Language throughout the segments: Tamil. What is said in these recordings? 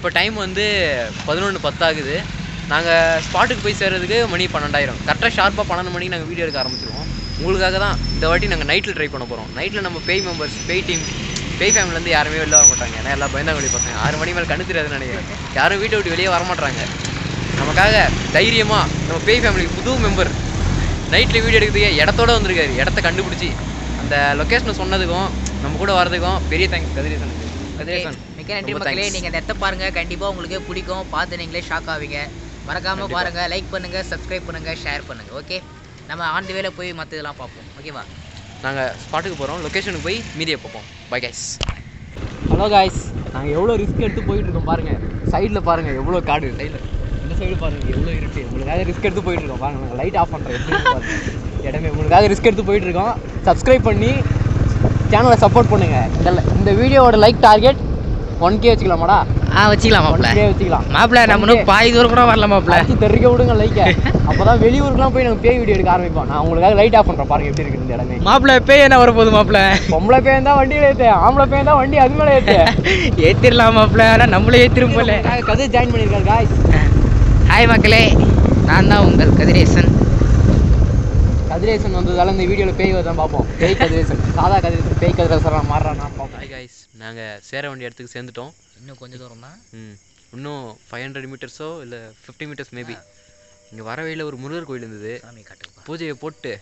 இப்போ டைம் வந்து பதினொன்று பத்தாகுது நாங்கள் ஸ்பாட்டுக்கு போய் சேர்றதுக்கு மணி பன்னெண்டாயிரம் கரெக்டாக ஷார்ப்பாக பன்னெண்டு மணிக்கு நாங்கள் வீடியோ எடுக்க ஆரம்பிச்சிருவோம் உங்களுக்காக தான் இந்த வாட்டி நாங்கள் நைட்டில் ட்ரை பண்ண போகிறோம் நைட்டில் நம்ம பேய் மெம்பர்ஸ் பேய் டீம் பேய் ஃபேமிலிலேருந்து யாருமே வெளில வர மாட்டாங்க ஏன்னா எல்லாம் பயந்தாங்குடி பசங்க ஆறு மணி மேலே கண்ணு தெரியாதுன்னு நினைக்கிறேன் யாரும் வீட்டை விட்டு வெளியே வர மாட்டாங்க நமக்காக தைரியமாக நம்ம பேய் ஃபேமிலிக்கு புது மெம்பர் நைட்டில் வீடியோ எடுக்கிறதுக்கு இடத்தோட வந்திருக்காரு இடத்த கண்டுபிடிச்சி அந்த லொக்கேஷனை சொன்னதுக்கும் நம்ம கூட வரதுக்கும் பெரிய தேங்க்ஸ் கதிரேசனுக்கு கதிரேசன் மிக்க நன்றி ரொம்ப மக்களே thanks. நீங்க இந்த இடத்த பாருங்க கண்டிப்பா உங்களுக்கு பிடிக்கும் பார்த்து நீங்களே ஷாக் ஆவீங்க மறக்காம கண்டிப்பா. பாருங்க லைக் பண்ணுங்க சப்ஸ்கிரைப் பண்ணுங்க ஷேர் பண்ணுங்க ஓகே நம்ம ஆன் தி வேல போய் மற்ற இதெல்லாம் பார்ப்போம் ஓகேவா நாங்கள் ஸ்பாட்டுக்கு போகிறோம் லொக்கேஷனுக்கு போய் மீதியை பார்ப்போம் பை கைஸ் ஹலோ காய்ஸ் நாங்கள் எவ்வளோ ரிஸ்க் எடுத்து போயிட்டு இருக்கோம் பாருங்கள் சைடில் பாருங்கள் எவ்வளோ காடு சைடில் இந்த சைடு பாருங்கள் எவ்வளோ இருட்டு உங்களுக்காக ரிஸ்க் எடுத்து போயிட்டு இருக்கோம் பாருங்க நாங்கள் லைட் ஆஃப் பண்ணுறோம் எப்படி இருக்கு பாருங்க இடமே உங்களுக்காக ரிஸ்க் எடுத்து போயிட்டு இருக்கோம் சப்ஸ்கிரைப் பண்ணி சேனலை சப்போர்ட் பண்ணுங்க இந்த இந்த வீடியோவோட லைக் டார்கெட் ஒன் கே வச்சுக்கலாமாடா ஆ வச்சுக்கலாம் ஒன் மாப்ள கே வச்சுக்கலாம் மாப்ள நம்ம இன்னும் பாதி தூரம் கூட வரல மாப்ள அடிச்சு தெறிக்க விடுங்க லைக்கை அப்போ தான் வெளியூருக்குலாம் போய் நாங்கள் பேய் வீடியோ எடுக்க ஆரம்பிப்போம் நான் உங்களுக்காக லைட் ஆஃப் பண்ணுறேன் பாருங்க எப்படி இருக்குது இந்த இடமே மாப்ள பேய் என்ன வரப்போகுது மாப்ள பொம்பளை பையன் தான் வண்டியில் ஏற்று ஆம்பளை பையன் தான் வண்டி அது மேலே ஏற்று ஏத்திரலாம் மாப்ள ஆனா நம்மளே ஏத்திரும் போல கதை ஜாயின் பண்ணியிருக்காரு காய்ஸ் ஹாய் மக்களே நான் தான் உங்கள் கதிரேசன் கதிரேசன் வந்ததால இந்த வீடியோவில் பேய் தான் பார்ப்போம் பேய் கதிரேசன் சாதா கதிரேசன் பேய் கதிரேசன் மாறுறானா பார்ப்போம் ஹாய் காய்ஸ் நாங்கள் சேர வேண்டிய இடத்துக்கு சேர்ந்துட்டோம் இன்னும் கொஞ்சம் தூரம் தான் ம் இன்னும் ஃபைவ் ஹண்ட்ரட் மீட்டர்ஸோ இல்லை ஃபிஃப்டி மீட்டர்ஸ் மேபி இங்கே வர வழியில் ஒரு முருகர் கோயில் இருந்தது சாமி காட்டுப்பா பூஜையை போட்டு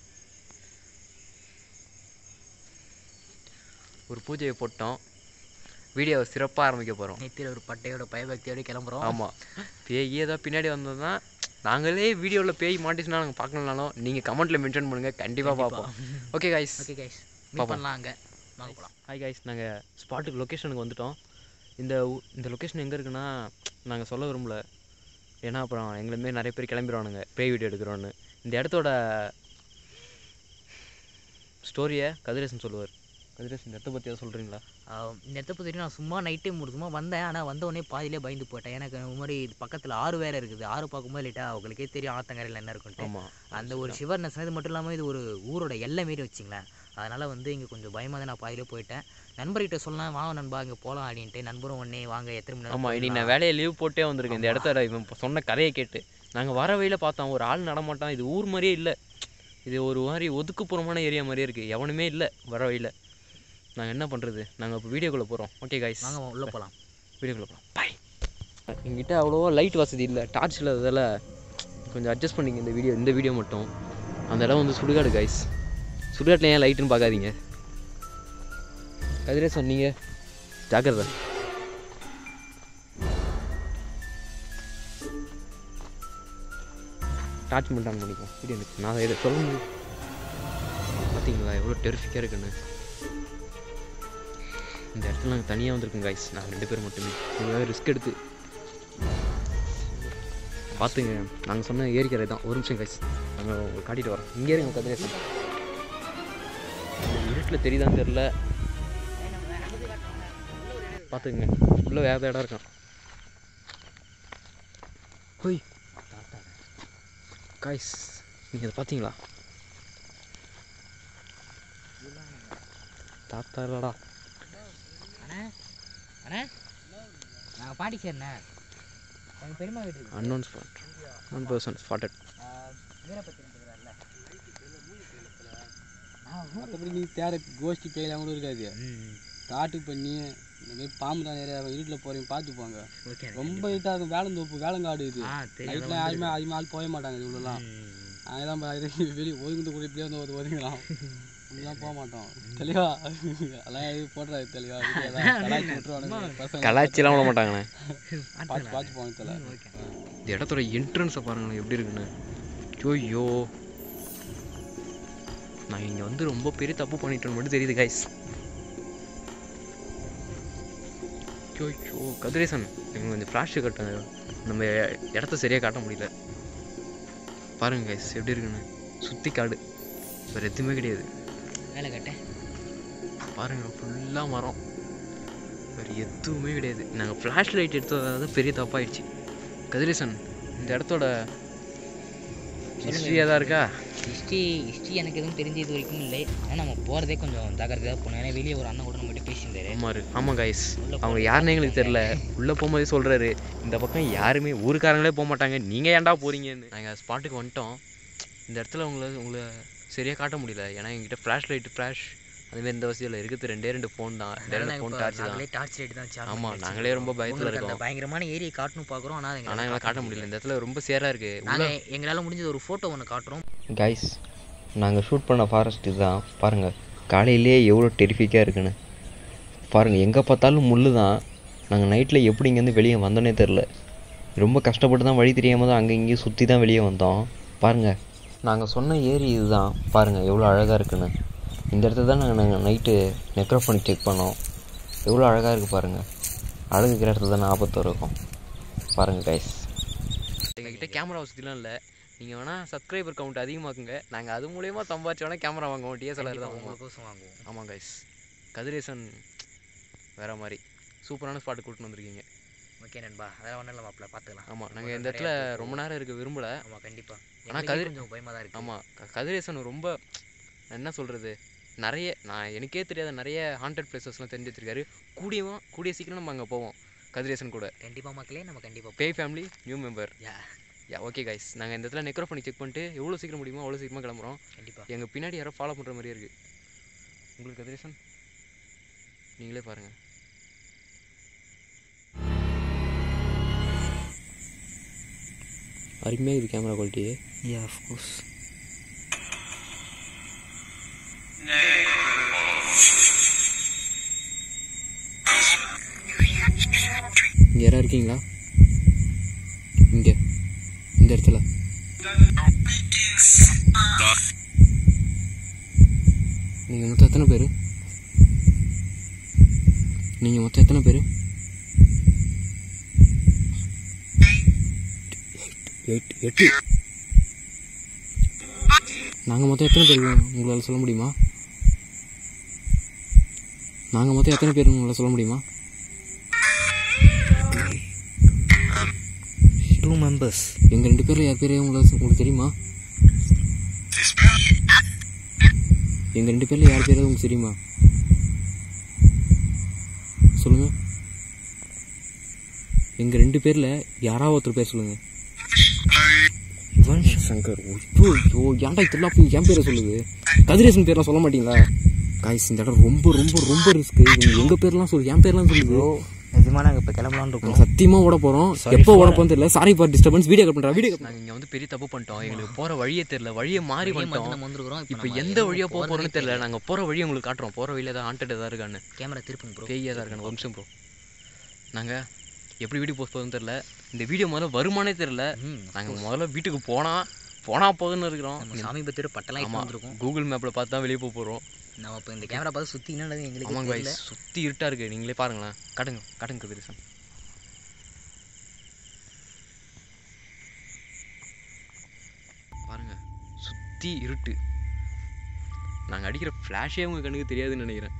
ஒரு பூஜையை போட்டோம் வீடியோவை சிறப்பாக ஆரம்பிக்க போகிறோம் நெத்தியில் ஒரு பட்டையோட பயபக்தியோட கிளம்புறோம் ஆமாம் பேய் ஏதோ பின்னாடி வந்ததுன்னா நாங்களே வீடியோவில் பேய் மாட்டிச்சுன்னா நாங்கள் பார்க்கலனாலும் நீங்கள் கமெண்ட்டில் மென்ஷன் பண்ணுங்கள் கண்டிப்பாக பார்ப்போம் okay guys okay guys meet பாப்போம். பண்ணலாம் அங்கே வாங்க போகலாம் ஹாய் காய்ஸ் நாங்கள் ஸ்பாட்டுக்கு லொக்கேஷனுக்கு வந்துட்டோம் இந்த ஊ- இந்த லொக்கேஷன் எங்கே இருக்குன்னா நாங்கள் சொல்ல விரும்பல ஏன்னா அப்புறம் எங்களை மாரி நிறைய பேர் கிளம்பிடுவானுங்க பேய் வீடியோ எடுக்கிறோன்னு இந்த இடத்தோட ஸ்டோரியை கதிரேசன் சொல்லுவார் கதிரேசன் இந்த இடத்த பற்றி எதாவது சொல்கிறீங்களா ஆஹ் இந்த இடத்த பற்றி நான் சும்மா நைட்டே சும்மா வந்தேன் ஆனால் வந்த உடனே பாதியிலே பயந்து போயிட்டேன் எனக்கு இந்த மாதிரி இது பக்கத்தில் ஆறு வேற இருக்குது ஆறு பார்க்கும்போது லேட்டாக அவங்களுக்கே தெரியும் ஆத்தங்கரையில் என்ன இருக்குன்ட்டு ஆமாம் அந்த ஒரு சிவர்னஸ் இது மட்டும் இல்லாமல் இது ஒரு ஊரோட எல்லை மாரி வச்சிங்களேன் அதனால் வந்து இங்கே கொஞ்சம் பயமாக தான் நான் பாதியிலே போயிட்டேன் நண்பர்கிட்ட சொல்லலாம் வாங்க நண்பா இங்கே போகலாம் அப்படின்ட்டு நண்பரும் உடனே வாங்க எத்தனை மணி நேரம் ஆமாம் இன்னைக்கு நான் போகலாம்? வேலையை லீவ் போட்டே வந்திருக்கேன் இந்த இடத்த இவன் இப்ப சொன்ன கதையை கேட்டு நாங்கள் வர வழியில் பார்த்தோம் ஒரு ஆள் நடமாட்டான் இது ஊர் மாதிரியே இல்லை இது ஒரு மாதிரி ஒதுக்குப்புறமான ஏரியா மாதிரியே இருக்குது எவனுமே இல்லை வர வழியில் நாங்கள் என்ன பண்ணுறது நாங்கள் இப்போ வீடியோக்குள்ளே போகிறோம் ஓகே காய்ஸ் வாங்க உள்ளே போகலாம் வீடியோக்குள்ளே போகிறோம் பாய் எங்கிட்ட அவ்வளோவா லைட் வசதி இல்லை டார்ச் இல்லாததால் கொஞ்சம் அட்ஜஸ்ட் பண்ணிங்க இந்த வீடியோ இந்த வீடியோ மட்டும் அந்த இடம் வந்து சுடுகாடு காய்ஸ் சுடுகாட்டில் ஏன் லைட்டுன்னு பார்க்காதீங்க கதிரே சொன்னீங்க ஜாக்கிரதை டார்ச் மட்டும் ஆன் பண்ணிப்போம் வீடியோ எனக்கு நான் இதை சொல்ல முடியும் பார்த்தீங்களா எவ்வளோ டெரிஃபிக்காக இருக்குன்னு இந்த இடத்துல நாங்கள் தனியாக வந்திருக்கோம் காய்ஸ் நாங்கள் ரெண்டு பேரும் மட்டுமே உங்களுக்காக ரிஸ்க் எடுத்து பார்த்துங்க நாங்கள் சொன்ன ஏரிக்கரை தான் ஒரு நிமிஷம் காய்ஸ் நாங்கள் உங்களுக்கு காட்டிட்டு வரோம் இங்கே இருங்க கதிரேசன் இந்த இருட்டில் தெரியுதான்னு தெரில பார்த்துக்குங்க உள்ளே வேறு இடம் இருக்கான் ஹோய் காய்ஸ் நீங்கள் அதை பார்த்தீங்களா தாத்தா இல்லடா அண்ணா அண்ணா நாங்கள் பாட்டி சேர்ண்ணே எங்கள் பெரியம்மா வீடு இருக்கு unknown spot one person spotted Veerabhadran இருக்கிறார்ல மற்றபடி நீ தேர கோஷ்டி பேயெல்லாம் கூட இருக்காது காட்டு பண்ணி இந்த மாதிரி பாம்பு தான் நிறைய இருட்டில் போகிறீங்க பார்த்து போங்க ஓகே ரொம்ப இருட்டாக இருக்கும் வேளந்தோப்பு வேளங்காடு இது ஆ தெரியும் நைட்டில் யாருமே அதிகமாக ஆள் போக மாட்டாங்க இது உள்ளலாம் நாங்கள் தான் வெளியே ஒதுங்கிட்டு கூட இப்படியே வந்து ஒரு ஒதுங்கலாம் இப்படிலாம் போக மாட்டோம் தெளிவா எல்லாம் இது போடுறாரு தெளிவா video தான். கலாய்ச்சி விட்டுருவானுங்க பசங்க கலாச்சிலாம் விட மாட்டாங்கண்ணே பார்த்து பார்த்து போங்க தலை இந்த இடத்தோட என்ட்ரன்ஸை பாருங்களேன் எப்படி இருக்குன்னு ஐயோ நான் இங்கே வந்து ரொம்ப பெரிய தப்பு பண்ணிட்டேன்னு மட்டும் தெரியுது கைஸ் ஐயோ கதிரேசன் இவங்க கொஞ்சம் ஃப்ளாஷ் கட்ட நம்ம இடத்த சரியாக காட்ட முடியல பாருங்க கைஸ் எப்படி இருக்குன்னு சுற்றி காடு வேறு எதுவுமே கிடையாது வேலை கட்டேன் பாருங்க ஃபுல்லாக மரம் வேறு எதுவுமே கிடையாது நாங்கள் ஃப்ளாஷ் லைட் எடுத்ததாவது பெரிய தப்பாயிடுச்சு கதிரேசன் இந்த இடத்தோட ஹிஸ்ட்ரியாக தான் இருக்கா ஹிஸ்ட்ரி ஹிஸ்ட்ரி எனக்கு எதுவும் தெரிஞ்ச இது வரைக்கும் இல்லை ஆனால் நம்ம போகிறதே கொஞ்சம் ஜாக்கிரதையாக போகணும் ஏன்னா வெளியே ஒரு அண்ணன் கூட நம்மகிட்ட பேசியிருந்தாரு ஆமாம் ஆமாம் கைஸ் உள்ள அவங்க போறது யாருன்னு எங்களுக்கு தெரில உள்ளே போகும்போதே சொல்கிறாரு இந்த பக்கம் யாருமே ஊருக்காரங்களே போக மாட்டாங்க நீங்கள் ஏன்டா போகிறீங்கன்னு நாங்கள் ஸ்பாட்டுக்கு வந்துட்டோம் இந்த இடத்துல உங்களை உங்களை சரியாக காட்ட முடியல ஏன்னா எங்கிட்ட ஃப்ளாஷ் லைட் ஃப்ளாஷ் அதுமாரி இந்த வசதியில் இருக்குது ரெண்டே ரெண்டு ஃபோன் தான் ரெண்டே ரெண்டு ஃபோன் டார்ச் தான் நாங்களே டார்ச் லைட் தான் charge ஆமா, பண்ணி நாங்களே ரொம்ப வச்சிருக்கோம். பயத்துல உங்களுக்கு அந்த இருக்கோம். பயங்கரமான ஏரியை காட்டணும் பார்க்குறோம் ஆனால் ஆனால் எங்களால் காட்ட முடியல இந்த இடத்துல ரொம்ப சேராக இருக்குது நாங்கள் எங்களால் முடிஞ்சது ஒரு ஃபோட்டோ ஒன்று காட்டுறோம் கைஸ் நாங்கள் ஷூட் பண்ண ஃபாரஸ்ட் இதுதான் பாருங்கள் காலையிலேயே எவ்வளோ டெரிஃபிக்காக இருக்குன்னு பாருங்கள் எங்கே பார்த்தாலும் முள்ளு தான் நாங்கள் நைட்டில் எப்படி இங்கேருந்து வெளியே வந்தோன்னே தெரில ரொம்ப கஷ்டப்பட்டு தான் வழி தெரியாமல் தான் அங்கே இங்கேயும் சுற்றி தான் வெளியே வந்தோம் பாருங்கள் நாங்கள் சொன்ன ஏரி இதுதான் பாருங்கள் எவ்வளோ அழகாக இருக்குன்னு இந்த இடத்துல தான் நாங்கள் நாங்கள் நைட்டு நெக்ரோஃபோனிக் செக் பண்ணோம் எவ்வளோ அழகாக இருக்குது பாருங்கள் அழகுக்கிற இடத்துல தான் ஆபத்து இருக்கும் பாருங்கள் கைஸ் எங்ககிட்ட கேமரா வசதிலாம் இல்லை நீங்கள் வேணால் சப்ஸ்கிரைபர் கவுண்ட் அதிகமாக்குங்க நாங்கள் அது மூலயமா சம்பாதிச்சு வேணால் கேமரா வாங்குவோம் டிஎஸ்எல்ஆர் தான் வாங்குவோம் உங்களுக்கோசம் வாங்குவோம் ஆமாம் கைஸ் கதிரேசன் வேற மாதிரி சூப்பரான ஸ்பாட்டு கூட்டின்னு வந்திருக்கீங்க ஓகே நண்பா அதெல்லாம் ஒன்றும் இல்லை மாப்பிள்ள பார்த்துக்கலாம் ஆமாம் நாங்கள் இந்த இடத்துல ரொம்ப நேரம் இருக்க விரும்பல ஆமாம் கண்டிப்பாக ஆனா ஆனால் கதிர்- கொஞ்சம் பயமாக தான் இருக்குது ஆமாம் கதிரேசன் ரொம்ப என்ன சொல்கிறது நிறைய நான் எனக்கே தெரியாத நிறைய ஹாண்டட் பிளேசஸ்லாம் தெரிஞ்சு வச்சிருக்காரு கூடியவும் கூடிய சீக்கிரம் நம்ம அங்கே போவோம் கதிரேசன் கூட கண்டிப்பாக மக்களே நம்ம கண்டிப்பாக பேய் family new member yeah yeah okay guys நாங்கள் இந்த இடத்துல நெக்ரோ பண்ணி செக் பண்ணிட்டு எவ்வளோ சீக்கிரம் முடியுமோ அவ்வளோ சீக்கிரமாக கிளம்புறோம் கண்டிப்பாக எங்கள் பின்னாடி யாரோ ஃபாலோ பண்ணுற மாதிரியே இருக்குது உங்களுக்கு கதிரேசன் நீங்களே பாருங்கள் அருமையாக இது கேமரா குவாலிட்டி யா அஃப்கோர்ஸ் இங்கே யாராவது இருக்கீங்களா இங்கே இந்த இடத்துல நீங்கள் மொத்தம் எத்தனை பேர் நீங்கள் மொத்தம் எத்தனை பேர் எயிட் எட்டு நாங்கள் மொத்தம் எத்தனை பேர் உங்களால் சொல்ல முடியுமா நாங்கள் மொத்தம் எத்தனை பேர் உங்களால் சொல்ல முடியுமா டூ மெம்பர்ஸ் எங்கள் ரெண்டு பேரில் யார் பேர் உங்களுக்கு உங்களுக்கு தெரியுமா எங்கள் ரெண்டு பேரில் யார் பேர் உங்களுக்கு தெரியுமா சொல்லுங்கள் எங்கள் ரெண்டு பேரில் யாராவது ஒருத்தர் பேர் சொல்லுங்கள் யுவன் சங்கர் ஐயோ ஐயோ ஏன்டா இதெல்லாம் போய் என் பேரை சொல்லுது கதிரேசன் பேர்லாம் சொல்ல மாட்டீங்களா காய்ஸ் இந்த இடம் ரொம்ப ரொம்ப ரொம்ப ரிஸ்க்கு எங்கள் பேர்லாம் சொல்லு என் பேர்லாம் சொல்லுது நிஜமாக நாங்கள் இப்போ கிளம்பலான்னு நாங்க இருக்கோம் சத்தியமா ஓட போறோம் எப்போ ஓட போறோம் தெரியல sorry for disturbance video cut பண்றா வீடியோ நாங்க இங்க வந்து பெரிய தப்பு பண்ணிட்டோம் எங்களுக்கு போற வழியே தெரியல வழியே மாறி வந்து வந்துட்டோம் நம்ம வந்துருக்குறோம் இப்போ எந்த வழியா போக போறோம்னு தெரியல நாங்க போற வழி உங்களுக்கு காட்டுறோம் போற வழியில தான் ஹாண்டட் ஏதாவது இருக்கான்னு கேமரா திருப்புங்க ப்ரோ பேயா தான் இருக்கான்னு ஒரு நிமிஷம் ப்ரோ நாங்க எப்படி வீடியோ போஸ்ட் போகுதுன்னு தெரியல இந்த வீடியோ முதல்ல வருமானே தெரியல ம் நாங்க முதல்ல வீட்டுக்கு போனா போனா போதுன்னு இருக்கிறோம் நம்ம சாமி பத்திர பட்டெல்லாம் ஆமா எடுத்து வந்திருக்கோம் கூகுள் மேப்ல பார்த்து தான் வெளியே போக போறோம் நம்ம இப்போ இந்த கேமரா பார்த்து சுற்றி என்னது எங்களுக்கு ஆமாங்க தெரியல guys சுத்தி இருட்டா இருக்கு நீங்களே பாருங்களேன் காட்டுங்க காட்டுங்க கதிரேசன் பாருங்க சுத்தி இருட்டு நாங்க அடிக்கிற ஃப்ளாஷே உங்க கண்ணுக்கு தெரியாதுன்னு நினைக்கிறேன்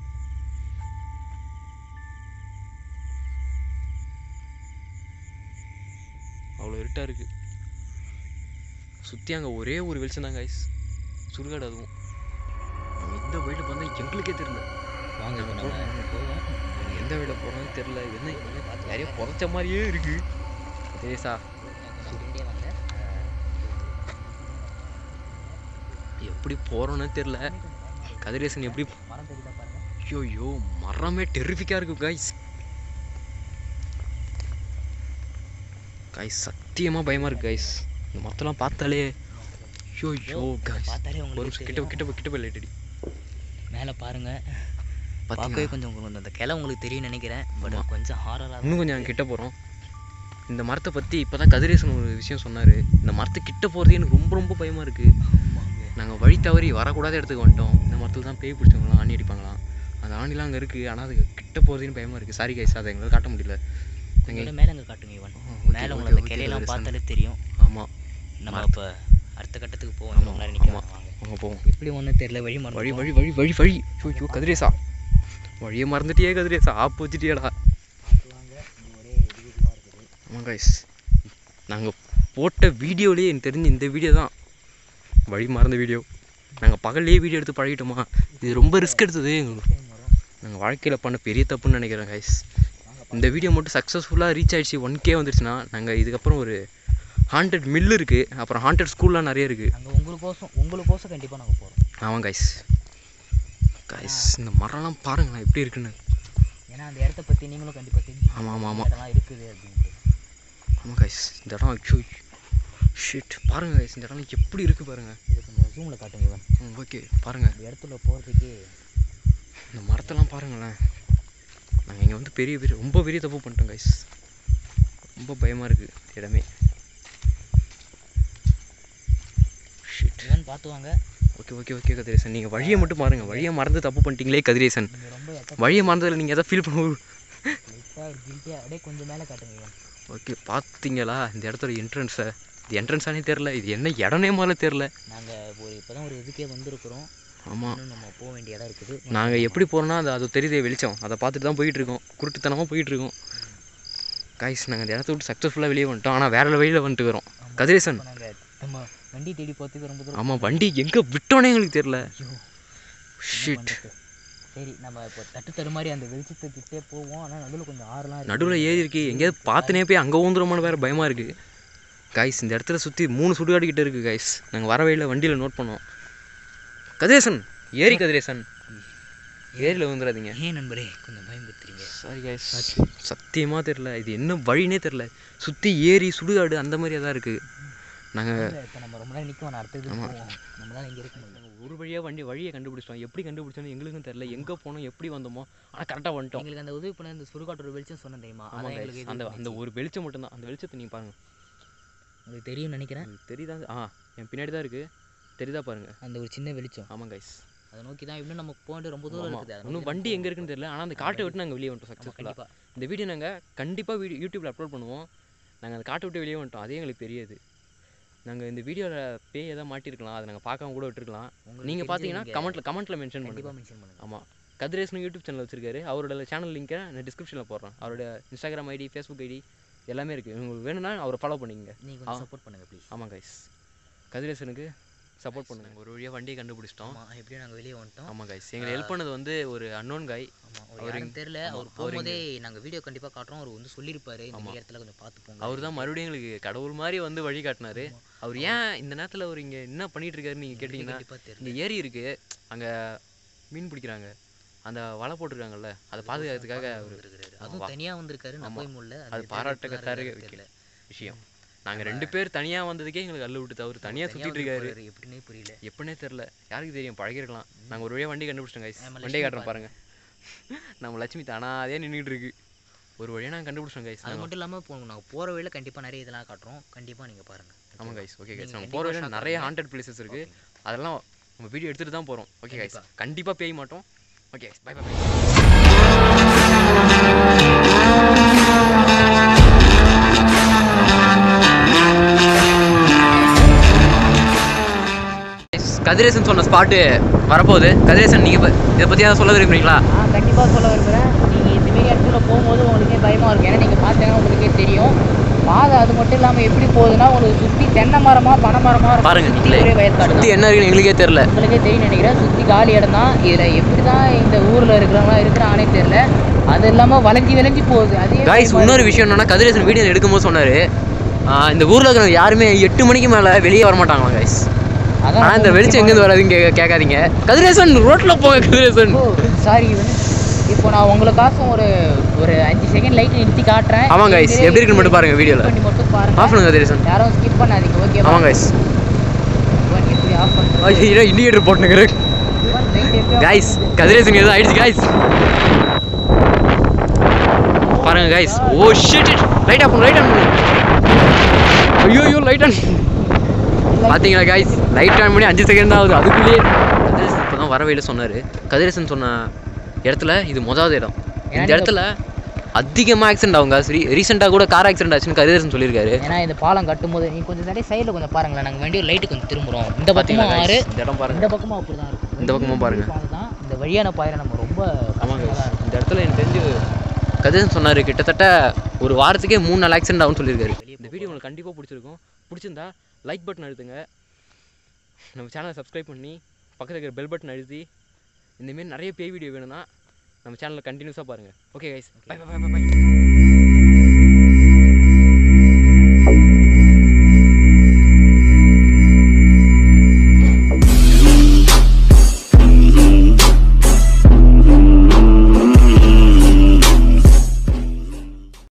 அவ்வளோ இருட்டா இருக்கு சுத்தி அங்க ஒரே ஒரு வெளிச்சம் தான் கைஸ் சுடுகாடு அதுவும் நம்ம எந்த வழியில் வந்தா எங்களுக்கே தெரியல வாங்க நாங்க இப்ப நம்ம போவோம் நாங்க எந்த வழியில் போகிறோம்னு தெரில என்ன யாரையோ புதைச்ச மாதிரியே இருக்கு தேசா கொஞ்சம் பின்னாடியே வாங்க எப்படி போகிறோன்னு தெரில கதிரேசன் எப்படி மரம் தெரியுதா பாருங்க ஐயோ ஐயோ மரமே டெரிஃபிக்காக இருக்கு கைஸ் கைஸ் சத்தியமாக பயமாக இருக்கு கைஸ் இந்த மரத்தெல்லாம் பார்த்தாலே ஐயோ ஐயோ கைஸ் பார்த்தாலே ஒரு உங்களுக்கு நிமிஷம் கிட்ட கிட்ட போய் கிட்ட போய் லைட் அடி மேலே பாருங்க பார்க்கவே பார்த்தீங்களா கொஞ்சம் உங்களுக்கு அந்த கிளை உங்களுக்கு தெரியும்னு நினைக்கிறேன் பட் ஆமா. கொஞ்சம் ஹாரராக இன்னும் கொஞ்சம் கிட்ட போகிறோம் இந்த மரத்தை பற்றி இப்போ தான் கதிரேசன் ஒரு விஷயம் சொன்னார் இந்த மரத்தை கிட்ட போகிறது எனக்கு ரொம்ப ரொம்ப பயமாக இருக்குது நாங்கள் வழி தவறி வரக்கூடாத இடத்துக்கு வந்துட்டோம் இந்த மரத்தில் தான் பேய் பிடிச்சவங்களாம் ஆணி அடிப்பாங்களாம் அந்த ஆணிலாம் அங்கே இருக்குது ஆனால் அது கிட்ட போகிறதுன்னு பயமாக இருக்குது சாரி கைஸ் அதை எங்களால் காட்ட முடியல கொஞ்சம் மேலே அங்கே காட்டுங்க இவன் okay, மேலே okay, உங்களுக்கு அந்த okay, கிளையெல்லாம் கதிரேசன். பார்த்தாலே தெரியும் ஆமாம் நம்ம இப்போ அடுத்த கட்டத்துக்கு போவோம் ஆமா, நம்ம நேரம் நிற்க ஆமா. அங்கே போவோம் எப்படி ஒன்றும் தெரியல வழி மரம் வழி வழி வழி வழி வழி ஐயோ ஐயோ கதிரேசா வழியை மறந்துட்டியே கதிரேசா ஆப்பு வச்சுட்டியடா ஆமாம் கைஸ் நாங்கள் போட்ட வீடியோலேயே எனக்கு தெரிஞ்சு இந்த வீடியோ தான் வழி மறந்த வீடியோ நாங்கள் பகல்லே வீடியோ எடுத்து பழகிட்டோமா இது ரொம்ப ரிஸ்க் எடுத்தது எங்களுக்கு நாங்கள் வாழ்க்கையில் பண்ண பெரிய தப்புன்னு நினைக்கிறேன் கைஸ் இந்த வீடியோ மட்டும் சக்ஸஸ்ஃபுல்லாக ரீச் ஆயிடுச்சு ஒன் கே வந்துருச்சுன்னா நாங்கள் இதுக்கப்புறம் ஒரு ஹாண்டட் மில் இருக்குது அப்புறம் ஹாண்டட் ஸ்கூல்லாம் நிறைய இருக்குது அங்கே உங்களுக்கோசம் உங்களுக்கோசம் கண்டிப்பாக நாங்கள் போகிறோம் ஆமாம் கைஸ் கைஸ் இந்த மரம்லாம் பாருங்களேன் எப்படி இருக்குன்னு ஏன்னா அந்த இடத்த பற்றி நீங்களும் கண்டிப்பாக தெரிஞ்சு ஆமாம் ஆமாம் ஆமாம் இடம்லாம் இருக்குது அப்படின்ட்டு ஆமாம் கைஸ் இந்த இடம் அச்சோ ஷிட் பாருங்கள் கைஸ் இந்த இடம் எப்படி இருக்குது பாருங்கள் இது கொஞ்சம் ஜூமில் காட்டுங்க இவன் ஓகே பாருங்கள் இந்த இடத்துல போகிறதுக்கே இந்த மரத்தெல்லாம் பாருங்களேன் நாங்கள் இங்கே வந்து பெரிய பெரிய ரொம்ப பெரிய தப்பு பண்ணிட்டோம் கைஸ் ரொம்ப பயமாக இருக்குது இடமே ஷிட் இவன் பார்த்து வாங்க ஓகே ஓகே ஓகே கதிரேசன் நீங்கள் வழியை மட்டும் பாருங்கள் வழியை மறந்து தப்பு பண்ணிட்டீங்களே கதிரேசன் நீங்கள் ரொம்ப எத்த வழியை மறந்ததில் நீங்கள் எதாவது ஃபீல் பண்ண லைட்டாக கில்ட்டியாக அப்படியே கொஞ்சம் மேலே காட்டுங்க இவன் ஓகே பார்த்தீங்களா இந்த இடத்தோட என்ட்ரன்ஸை இது என்ட்ரன்ஸானே தெரில இது என்ன இடனே முதல்ல தெரில நாங்கள் ஒரு இப்போ தான் ஒரு இதுக்கே வந்திருக்கிறோம் ஆமாம் இன்னும் நம்ம போக வேண்டிய இடம் இருக்குது நாங்கள் எப்படி போகிறோன்னா அது அது தெரியுதே வெளிச்சம் அதை பார்த்துட்டு தான் போயிட்டு இருக்கோம் குருட்டுத்தனமாக போயிட்டு இருக்கோம் காய்ஸ் நாங்கள் இந்த இடத்த விட்டு சக்ஸஸ்ஃபுல்லாக வெளியே வந்துட்டோம் ஆனால் வேற வழியில் வந்துட்டு வரோம் கதிரேசன் இப்போ நாங்கள் நம்ம வண்டி தேடி போகிறதுக்கு ரொம்ப தூரம் ஆமாம் வண்டி எங்கே விட்டோன்னே எங்களுக்கு தெரில ஐயோ என்ன ஷிட் பண்றது? சரி நம்ம இப்போ தட்டு தடு மாதிரி அந்த வெளிச்சத்துக்கிட்டே போவோம் ஆனால் நடுவில் கொஞ்சம் ஆறுலாம் இருக்கு. நடுவில் ஏறி இருக்கு எங்கேயாவது பார்த்துனே போய் அங்கே ஊந்துருமான்னு வேறு பயமாக இருக்குது காய்ஸ் இந்த இடத்துல சுற்றி மூணு சுடுகாடு கிட்ட இருக்குது காய்ஸ் நாங்கள் வர வழியில் வண்டியில் நோட் பண்ணோம் கதிரேசன் ஏரி கதிரேசன் ஏரியில் விழுந்துடாதீங்க ஏன் நண்பரே கொஞ்சம் பயன்படுத்துறீங்க சாரி கைஸ் சத்தியமாக தெரில இது என்ன வழினே தெரில சுற்றி ஏரி சுடுகாடு அந்த மாதிரியே தான் இருக்குது நாங்கள் இப்போ நம்ம ரொம்ப நேரம் நிற்க வேணாம் அடுத்தது போவோம் நம்மளால இங்கே இருக்க முடியும் ஒரு வழியாக வண்டி வழியை கண்டுபிடிச்சிட்டோம் எப்படி கண்டுபிடிச்சோன்னு எங்களுக்கும் தெரில எங்கே போனோம் எப்படி வந்தோமோ ஆனால் கரெக்டாக வந்துட்டோம் எங்களுக்கு அந்த உதவி பண்ண இந்த சுடுகாட்டோட வெளிச்சம் சொன்னேன் தெரியுமா ஆமாம் அதான் guys. எங்களுக்கு அந்த இது அந்த ஒரு வெளிச்சம் மட்டும்தான் அந்த வெளிச்சத்தை நீங்கள் பாருங்கள் உங்களுக்கு தெரியும் நினைக்கிறேன் உங்களுக்கு தெரியுதா ஆ என் பின்னாடி தான் இருக்குது தெரியுதா பாருங்கள் அந்த ஒரு சின்ன வெளிச்சம் ஆமாம் கைஸ் அதை நோக்கி தான் இன்னும் நம்ம போக வேண்டிய ரொம்ப தூரம் ஆமாம் இருக்குது அதை இன்னும் நோக்கி வண்டி எங்கே இருக்குன்னு தெரியல ஆனால் அந்த காட்டை விட்டு நாங்கள் வெளியே வந்துட்டோம் ஆமா, சக்ஸஸ்ஃபுல்லாக கண்டிப்பா இந்த வீடியோ நாங்கள் கண்டிப்பாக வீடியோ யூடியூப்பில் அப்லோட் பண்ணுவோம் நாங்கள் அந்த காட்டை விட்டு வெளியே வந்துட்டோம் அதே எங்களுக்கு பெரியது நாங்கள் இந்த வீடியோவில் பேய் எதாவது மாட்டிருக்கலாம் அதை நாங்கள் பார்க்காம கூட விட்டுருக்கலாம் உங்களுக்கு நீங்கள் தெரிஞ்சது பார்த்தீங்கன்னா நீங்க கமெண்ட்டில் கமெண்ட்டில் மென்ஷன் கண்டிப்பா பண்ணுங்கள் மென்ஷன் பண்ணுங்க ஆமாம் கதிரேசன் யூடியூப் சேனல் வச்சிருக்காரு அவரோட சேனல் லிங்கை நான் டிஸ்கிரிப்ஷனில் போடுறேன் அவரோட இன்ஸ்டாகிராம் ஐடி ஃபேஸ்புக் ஐடி எல்லாமே இருக்குது உங்களுக்கு வேணும்னா அவரை ஃபாலோ பண்ணிக்கங்க நீங்க கொஞ்சம் சப்போர்ட் பண்ணுங்க ப்ளீஸ் ஆமாம் கைஸ் கதிரேசனுக்கு சப்போர்ட் பண்ணுங்க ஒரு வழியாக வண்டியை கண்டுபிடிச்சிட்டோம் ஆமா எப்படியும் நாங்க வெளியே வந்துட்டோம் ஆமாம் கைஸ் எங்களை ஹெல்ப் பண்ணது வந்து ஒரு அன்னோன் காய் ஆமா அவர் அவர் யாரும் இங்க- தெரியல ஆமா, அவர் அவர் போகும்போதே நாங்க வீடியோ கண்டிப்பா காட்டுறோம் அவர் வந்து சொல்லியிருப்பாரு இந்த மாதிரி இடத்துல கொஞ்சம் பார்த்து போங்க அவர் தான் மறுபடியும் எங்களுக்கு கடவுள் மாதிரி வந்து வழி காட்டினாரு அவர் ஏன் இந்த நேரத்தில் அவர் இங்கே என்ன பண்ணிட்டு இருக்காருன்னு நீங்கள் கேட்டிங்கன்னா கண்டிப்பா தெரியல இங்கே ஏரி இருக்குது அங்கே மீன் பிடிக்கிறாங்க அந்த வலை போட்டிருக்காங்கல்ல அதை பாதுகாக்கிறதுக்காக அவர் வந்திருக்காரு அதுவும் தனியா வந்திருக்காரு ஆமா. நம்பவே முடியல அது பாராட்டக்கத்தாரு தெரியல விஷயம் நாங்கள் ரெண்டு பேர் தனியாக வந்ததுக்கே எங்களுக்கு அல்ல விட்டு அவர் தனியாக சுற்றிட்டு இருக்காரு போறாரு, எப்படின்னே புரியல எப்படினே தெரில யாருக்கு தெரியும் பழகிருக்கலாம் நாங்கள் ஒரு வழியாக வண்டி கண்டுபிடிச்சிட்டோம் கைஸ் ஆமா, வண்டியை லட்சுமி காட்டுறோம் பாருங்க நம்ம லட்சுமி தானாதே நின்றுட்டு இருக்கு ஒரு வழியாக நாங்கள் கண்டுபிடிச்சிட்டோம் கைஸ் அது மட்டும் இல்லாம இப்போ நாங்க போற வழியில கண்டிப்பா நிறைய இதெல்லாம் காட்டுறோம் கண்டிப்பா நீங்க பாருங்க ஆமாம் கைஸ் ஓகே கைஸ் நீங்க நம்ம கண்டிப்பா போகிற வழியில் shock நிறைய ஆகுங்க. ஹாண்டட் பிளேசஸ் இருக்குது அதெல்லாம் நம்ம வீடியோ எடுத்துகிட்டு தான் போகிறோம் ஓகே கைஸ் கண்டிப்பா. கண்டிப்பாக பேய் மாட்டோம் okay bye bye bye Kathiresan சொன்ன ஸ்பாட்டு வரப்போகுது கதிரேசன் நீங்கள் இதை பற்றி ஏதாவது சொல்ல விரும்புறீங்களா நான் கண்டிப்பாக சொல்ல விரும்புகிறேன் நீங்கள் இந்த மாரி இடத்துல போகும்போது உங்களுக்கே பயமாக இருக்கும் ஏன்னா நீங்கள் பார்த்தீங்கன்னா உங்களுக்கே தெரியும் பாதை அது மட்டும் இல்லாமல் எப்படி போகுதுன்னா உங்களுக்கு சுற்றி தென்னை மரமா பனை மரமா இருக்கும். பாருங்க சுத்தி நீங்களே ஒரே வயற்காடு சுற்றி தான். என்ன இருக்குன்னு எங்களுக்கே தெரில உங்களுக்கே தெரியும் நினைக்கிறேன் சுற்றி காலி இடம் தான் இதில் எப்படி தான் இந்த ஊரில் இருக்கிறவங்களா இருக்கிறாங்கன்னே தெரியல அது இல்லாமல் வளைஞ்சி வளைஞ்சி போகுது அதே காய்ஸ் பயமா இன்னொரு இருக்கு. விஷயம் என்னன்னா கதிரேசன் வீடியோ எடுக்கும்போது சொன்னார் இந்த ஊரில் இருக்கிற யாருமே எட்டு மணிக்கு மேலே வெளியே வர மாட்டாங்களா காய்ஸ் அதான் ஆனால் இந்த வெளிச்சம் எங்கேருந்து வராதுன்னு கே கேட்காதீங்க கதிரேசன் ரோட்டில் போங்க கதிரேசன் சாரி இப்போ நான் உங்களுக்காக ஒரு ஒரு அஞ்சு செகண்ட் லைட் நிறுத்தி காட்டுறேன் ஆமாம் guys, நீங்களே எப்படி இருக்குன்னு மட்டும் பாருங்க வீடியோல. பண்ணி மட்டும் பாருங்க ஆஃப் பண்ணுங்க கதிரேசன் யாரும் ஸ்கிப் பண்ணாதீங்க ஓகே ஆமாம் காய்ஸ் எப்படி ஆஃப் பண்ணுறது ஐயோ இண்டிகேட்டர் போட்டுங்கிறேன் காய்ஸ் கதிரேசன் எதுவும் ஆயிடுச்சு காய்ஸ் பாருங்க guys oh shit light off light on ஐயோ ஐயோ லைட் ஆன் பாத்தீங்களா காய்ஸ் லைட் ஆன் பண்ணி அஞ்சு செகண்ட் தான் ஆகுது அதுக்குள்ளேயே கதிரேசன் இப்போ தான் வரவையில் சொன்னார் கதிரேசன் சொன்ன இடத்துல இது மொதல் இடம் இந்த இடத்துல அதிகமாக ஆக்சிடென்ட் ஆகுங்க சரி ரீசெண்டாக கூட கார் ஆக்சிடென்ட் ஆச்சுன்னு கதிரேசன் சொல்லியிருக்காரு ஏன்னா இந்த பாலம் கட்டும்போது நீ கொஞ்சம் தடவை சைடில் கொஞ்சம் பாருங்களேன் நாங்கள் வண்டி லைட்டு கொஞ்சம் திரும்புறோம் இந்த பார்த்தீங்களா பக்கமும் ஆறு guys? இந்த இடம் பாருங்க இந்த பக்கமும் அப்படி தான் இருக்கும் இந்த பக்கமும் பாருங்க. தான் இந்த வழியான பாயிரம் நம்ம ரொம்ப ஆமாங்க கஷ்டமா தான் இருக்கும் இந்த இடத்துல எனக்கு தெரிஞ்சு கதிரன் சொன்னார் கிட்டத்தட்ட ஒரு வாரத்துக்கே மூணு நாலு ஆக்சிடென்ட் ஆகும்னு சொல்லியிருக்காரு இந்த வீடியோ உங்களுக்கு கண்டிப்பாக பிடிச்சிருக்கும் பிடிச்சிருந்தா லைக் பட்டன் அழுத்துங்க நம்ம சேனலை சப்ஸ்கிரைப் பண்ணி பக்கத்தில் இருக்கிற பெல் பட்டன் அழுத்தி இந்தமாரி நிறைய பேய் வீடியோ வேணும்னா நம்ம சேனலில் கண்டினியூஸாக பாருங்கள் okay guys bye bye bye by